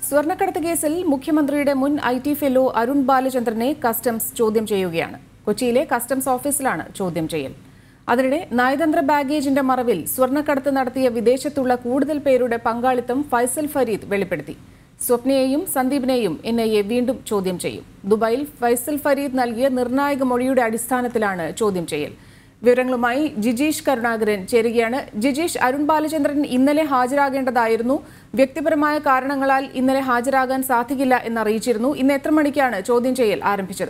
സ്വർണ്ണക്കടത്ത് കേസിൽ മുഖ്യമന്ത്രിയുടെ മുൻ ഐ ടി ഫെല്ലോ അരുൺ ബാലചന്ദ്രനെ കസ്റ്റംസ് ചോദ്യം ചെയ്യുകയാണ് കൊച്ചിയിലെ കസ്റ്റംസ് ഓഫീസിലാണ് ചോദ്യം ചെയ്യൽ അതിനിടെ നയതന്ത്ര ബാഗേജിന്റെ മറവിൽ സ്വർണ്ണക്കടത്ത് നടത്തിയ വിദേശത്തുള്ള കൂടുതൽ പേരുടെ പങ്കാളിത്തം ഫൈസൽ ഫരീദ് വെളിപ്പെടുത്തി സ്വപ്നയെയും സന്ദീപിനെയും എൻ ഐ എ വീണ്ടും ചോദ്യം ചെയ്യും ദുബായിൽ ഫൈസൽ ഫരീദ് നൽകിയ നിർണായക മൊഴിയുടെ അടിസ്ഥാനത്തിലാണ് ചോദ്യം ചെയ്യൽ വിവരങ്ങളുമായി ജിജീഷ് കരുണാകരൻ ചേരുകയാണ് ജിജീഷ് അരുൺ ബാലചന്ദ്രൻ ഇന്നലെ ഹാജരാകേണ്ടതായിരുന്നു വ്യക്തിപരമായ കാരണങ്ങളാൽ ഇന്നലെ ഹാജരാകാൻ സാധിക്കില്ല എന്നറിയിച്ചിരുന്നു ഇന്ന് എത്ര മണിക്കാണ് ചോദ്യം ചെയ്യൽ ആരംഭിച്ചത്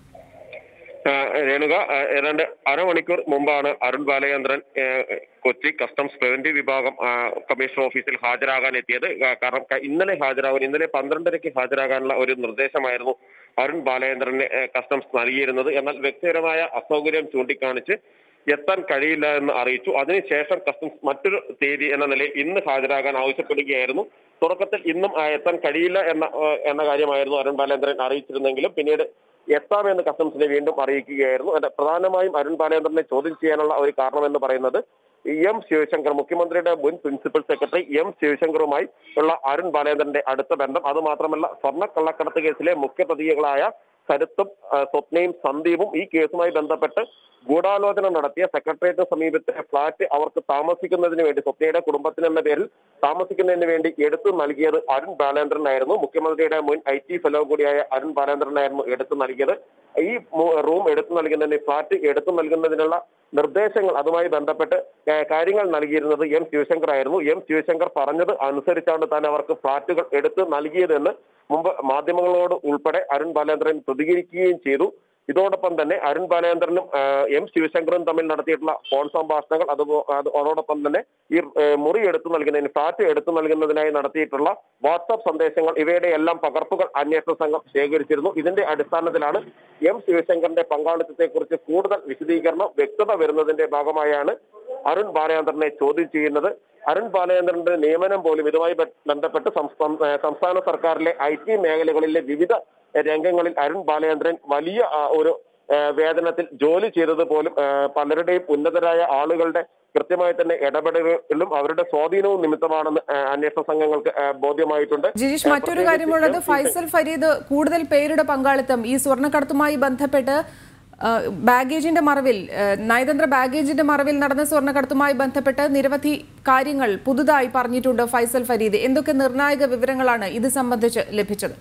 ആ, രേണുക ആ, ഏതാണ്ട് അരമണിക്കൂർ മുമ്പാണ് അരുൺ ബാലചന്ദ്രൻ ആ, കൊച്ചി കസ്റ്റംസ് പ്രിവന്റീവ് വിഭാഗം ആ, കമ്മീഷണർ ഓഫീസിൽ ഹാജരാകാൻ എത്തിയത് ആ, കാരണം ക- ഇന്നലെ ഹാജരാകാൻ ഇന്നലെ പന്ത്രണ്ടരയ്ക്ക് ഹാജരാകാനുള്ള ഒരു നിർദ്ദേശമായിരുന്നു അരുൺ ബാലചന്ദ്രന് ആ, കസ്റ്റംസ് നൽകിയിരുന്നത് എന്നാൽ വ്യക്തിപരമായ അസൗകര്യം ചൂണ്ടിക്കാണിച്ച് എത്താൻ കഴിയില്ല എന്ന് അറിയിച്ചു അതിനുശേഷം കസ്റ്റംസ് മറ്റൊരു തീയതി എന്ന നിലയിൽ ഇന്ന് ഹാജരാകാൻ ആവശ്യപ്പെടുകയായിരുന്നു തുടക്കത്തിൽ ഇന്നും ആ, എത്താൻ കഴിയില്ല എന്ന ആ, എന്ന കാര്യമായിരുന്നു അരുൺ ബാലേന്ദ്രൻ അറിയിച്ചിരുന്നെങ്കിലും പിന്നീട് എത്താമെന്ന് കസ്റ്റംസിനെ വീണ്ടും അറിയിക്കുകയായിരുന്നു അത് പ്രധാനമായും അരുൺ ബാലേന്ദ്രനെ ചോദ്യം ചെയ്യാനുള്ള ഒരു കാരണമെന്ന് പറയുന്നത് എം ശിവശങ്കർ മുഖ്യമന്ത്രിയുടെ മുൻ പ്രിൻസിപ്പൽ സെക്രട്ടറി എം ശിവശങ്കറുമായി ഉള്ള അരുൺ ബാലേന്ദ്രന്റെ അടുത്ത ബന്ധം അത് മാത്രമല്ല സ്വർണ്ണ കള്ളക്കടത്ത് കേസിലെ മുഖ്യപ്രതികളായ കരുത്തും ആ, സ്വപ്നയും സന്ദീപും ഈ കേസുമായി ബന്ധപ്പെട്ട് ഗൂഢാലോചന നടത്തിയ സെക്രട്ടേറിയറ്റിന് സമീപത്തെ ഫ്ളാറ്റ് അവർക്ക് താമസിക്കുന്നതിന് വേണ്ടി സ്വപ്നയുടെ കുടുംബത്തിന് എന്ന പേരിൽ താമസിക്കുന്നതിന് വേണ്ടി എടുത്തു നൽകിയത് അരുൺ ബാലേന്ദ്രനായിരുന്നു മുഖ്യമന്ത്രിയുടെ മുൻ ഐ ടി ഫെലോ കൂടിയായ അരുൺ ബാലേന്ദ്രനായിരുന്നു എടുത്തു നൽകിയത് ഈ മു- റൂം എടുത്തു നൽകുന്നതിന് ഫ്ളാറ്റ് എടുത്തു നൽകുന്നതിനുള്ള നിർദ്ദേശങ്ങൾ അതുമായി ബന്ധപ്പെട്ട് ഏഹ്, കാര്യങ്ങൾ നൽകിയിരുന്നത് എം ശിവശങ്കർ ആയിരുന്നു എം ശിവശങ്കർ പറഞ്ഞത് അനുസരിച്ചാണ് താൻ അവർക്ക് ഫ്ളാറ്റുകൾ എടുത്ത് നൽകിയതെന്ന് മുമ്പ് മാധ്യമങ്ങളോട് ഉൾപ്പെടെ അരുൺ ബാലേന്ദ്രൻ പ്രതികരിക്കുകയും ചെയ്തു ഇതോടൊപ്പം തന്നെ അരുൺ ബാലേന്ദ്രനും ഏഹ്, എം ശിവശങ്കറും തമ്മിൽ നടത്തിയിട്ടുള്ള ഫോൺ സംഭാഷണങ്ങൾ അതുപോ അത് അതോടൊപ്പം തന്നെ ഈ ഏഹ്, മുറി എടുത്തു നൽകുന്നതിന് ഫ്ളാറ്റ് എടുത്തു നൽകുന്നതിനായി നടത്തിയിട്ടുള്ള വാട്സാപ്പ് സന്ദേശങ്ങൾ ഇവയുടെ എല്ലാം പകർപ്പുകൾ അന്വേഷണ സംഘം ശേഖരിച്ചിരുന്നു ഇതിന്റെ അടിസ്ഥാനത്തിലാണ് എം ശിവശങ്കറിന്റെ പങ്കാളിത്തത്തെക്കുറിച്ച് കൂടുതൽ വിശദീകരണം വ്യക്തത വരുന്നതിന്റെ ഭാഗമായാണ് അരുൺ ബാലചന്ദ്രനെ ചോദ്യം ചെയ്യുന്നത് അരുൺ ബാലചന്ദ്രന്റെ നിയമനം പോലും ഇതുമായി ബ- ബന്ധപ്പെട്ട് സംസ്ഥാന ഏഹ് സംസ്ഥാന സർക്കാരിലെ ഐ ടി മേഖലകളിലെ വിവിധ രംഗങ്ങളിൽ അരുൺ ബാലചന്ദ്രൻ വലിയ ആ, ഒരു ഏഹ് വേതനത്തിൽ ജോലി ചെയ്തത് പോലും ഏഹ് പലരുടെയും ഉന്നതരായ ആളുകളുടെ കൃത്യമായി തന്നെ ഇടപെടലുകളും അവരുടെ സ്വാധീനവും നിമിത്തമാണെന്ന് ഏഹ് അന്വേഷണ സംഘങ്ങൾക്ക് ഏഹ് ബോധ്യമായിട്ടുണ്ട് ജിജീഷ് ഏഹ് മറ്റൊരു പ്രത്യേകിച്ച് കാര്യമുള്ളത് എം. ഫൈസൽ ഫരീദ് കൂടുതൽ പേരുടെ പങ്കാളിത്തം ഈ സ്വർണ്ണക്കടത്തുമായി ബന്ധപ്പെട്ട് ആ, ബാഗേജിന്റെ മറവിൽ ആ, നയതന്ത്ര ബാഗേജിന്റെ മറവിൽ നടന്ന സ്വർണ്ണക്കടത്തുമായി ബന്ധപ്പെട്ട് നിരവധി കാര്യങ്ങൾ പുതുതായി പറഞ്ഞിട്ടുണ്ട് ഫൈസൽ ഫരീദ് എന്തൊക്കെ നിർണായക വിവരങ്ങളാണ് ഇത് സംബന്ധിച്ച് ലഭിച്ചത്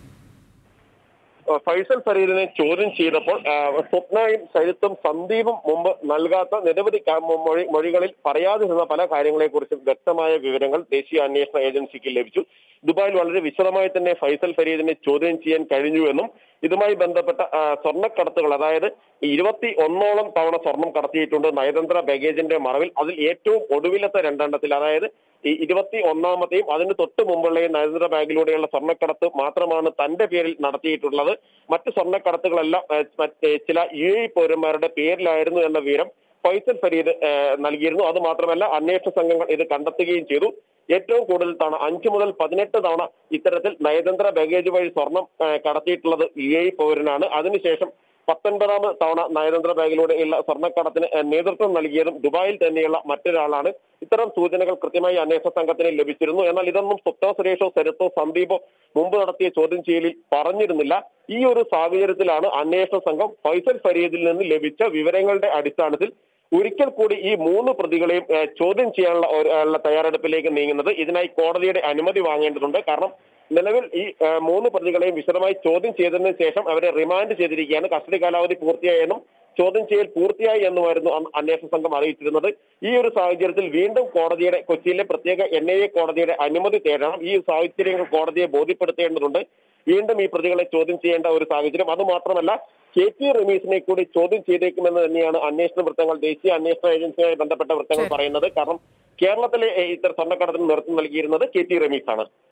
ഏഹ് ഫൈസൽ ഫരീദിനെ ചോദ്യം ചെയ്തപ്പോൾ ഏഹ് സ്വപ്നയും സരിത്തും സന്ദീപും മുമ്പ് നൽകാത്ത നിരവധി ക- മൊഴി മൊഴികളിൽ പറയാതിരുന്ന പല കാര്യങ്ങളെക്കുറിച്ചും വ്യക്തമായ വിവരങ്ങൾ ദേശീയ അന്വേഷണ ഏജൻസിക്ക് ലഭിച്ചു ദുബായിൽ വളരെ വിശദമായി തന്നെ ഫൈസൽ ഫരീദിനെ ചോദ്യം ചെയ്യാൻ കഴിഞ്ഞുവെന്നും ഇതുമായി ബന്ധപ്പെട്ട ആ, സ്വർണ്ണക്കടത്തുകൾ അതായത് ഇരുപത്തി ഒന്നോളം തവണ സ്വർണം കടത്തിയിട്ടുണ്ട് നയതന്ത്ര ബാഗേജിന്റെ മറവിൽ അതിൽ ഏറ്റവും ഒടുവിലത്തെ രണ്ടെണ്ണത്തിൽ അതായത് ഈ ഇരുപത്തി ഒന്നാമത്തെയും അതിന് തൊട്ട് മുമ്പുള്ള ഈ നയതന്ത്ര ബാഗിലൂടെയുള്ള സ്വർണ്ണക്കടത്ത് മാത്രമാണ് തന്റെ പേരിൽ നടത്തിയിട്ടുള്ളത് മറ്റ് സ്വർണ്ണക്കടത്തുകളെല്ലാം ഏഹ്, മറ്റ് ചില യു എ പൗരന്മാരുടെ പേരിലായിരുന്നു എന്ന വിവരം ഫൈസൽ ഫരീദ് ഏഹ്, നൽകിയിരുന്നു അത് മാത്രമല്ല അന്വേഷണ സംഘങ്ങൾ ഇത് കണ്ടെത്തുകയും ചെയ്തു ഏറ്റവും കൂടുതൽ തവണ അഞ്ചു മുതൽ പതിനെട്ട് തവണ ഇത്തരത്തിൽ നയതന്ത്ര ബാഗേജ് വഴി സ്വർണം ഏഹ്, കടത്തിയിട്ടുള്ളത് യു എ പൗരനാണ് അതിനുശേഷം പത്തൊൻപതാമത് തവണ നയതന്ത്ര ബാഗിലൂടെയുള്ള സ്വർണ്ണക്കടത്തിന് ഏഹ്, നേതൃത്വം നൽകിയതും ദുബായിൽ തന്നെയുള്ള മറ്റൊരാളാണ് ഇത്തരം സൂചനകൾ കൃത്യമായി അന്വേഷണ സംഘത്തിന് ലഭിച്ചിരുന്നു എന്നാൽ ഇതൊന്നും സ്വപ്ന സുരേഷോ സരിത്തോ സന്ദീപോ മുമ്പ് നടത്തിയ ചോദ്യം ചെയ്യലിൽ പറഞ്ഞിരുന്നില്ല ഈ ഒരു സാഹചര്യത്തിലാണ് അന്വേഷണ സംഘം ഫൈസൽ ഫരീദിൽ നിന്ന് ലഭിച്ച വിവരങ്ങളുടെ അടിസ്ഥാനത്തിൽ ഒരിക്കൽ കൂടി ഈ മൂന്ന് പ്രതികളെയും ഏഹ്, ചോദ്യം ചെയ്യാനുള്ള ഒരു- ഉള്ള തയ്യാറെടുപ്പിലേക്ക് നീങ്ങുന്നത് ഇതിനായി കോടതിയുടെ അനുമതി വാങ്ങേണ്ടതുണ്ട് കാരണം നിലവിൽ ഈ ഏഹ്, മൂന്ന് പ്രതികളെയും വിശദമായി ചോദ്യം ചെയ്തതിനു ശേഷം അവരെ റിമാൻഡ് ചെയ്തിരിക്കുകയാണ് കസ്റ്റഡി കാലാവധി പൂർത്തിയായെന്നും ചോദ്യം ചെയ്യൽ പൂർത്തിയായി എന്നുമായിരുന്നു അന്ന് അന്വേഷണ സംഘം അറിയിച്ചിരുന്നത് ഈ ഒരു സാഹചര്യത്തിൽ വീണ്ടും കോടതിയുടെ കൊച്ചിയിലെ പ്രത്യേക എൻ ഐ എ കോടതിയുടെ അനുമതി തേടണം ഈ സാഹചര്യങ്ങൾ കോടതിയെ ബോധ്യപ്പെടുത്തേണ്ടതുണ്ട് വീണ്ടും ഈ പ്രതികളെ ചോദ്യം ചെയ്യേണ്ട ഒരു സാഹചര്യം അത് മാത്രമല്ല കെ ടി റമീസിനെ കൂടി ചോദ്യം ചെയ്തേക്കുമെന്ന് തന്നെയാണ് അന്വേഷണ വൃത്തങ്ങൾ ദേശീയ അന്വേഷണ ഏജൻസിയുമായി ബന്ധപ്പെട്ട വൃത്തങ്ങൾ പറയുന്നത് കാരണം കേരളത്തിലെ ഏഹ്, ഇത്തരം സ്വർണ്ണക്കടത്തിന് നേതൃത്വം നൽകിയിരുന്നത് കെ ടി റമീസാണ്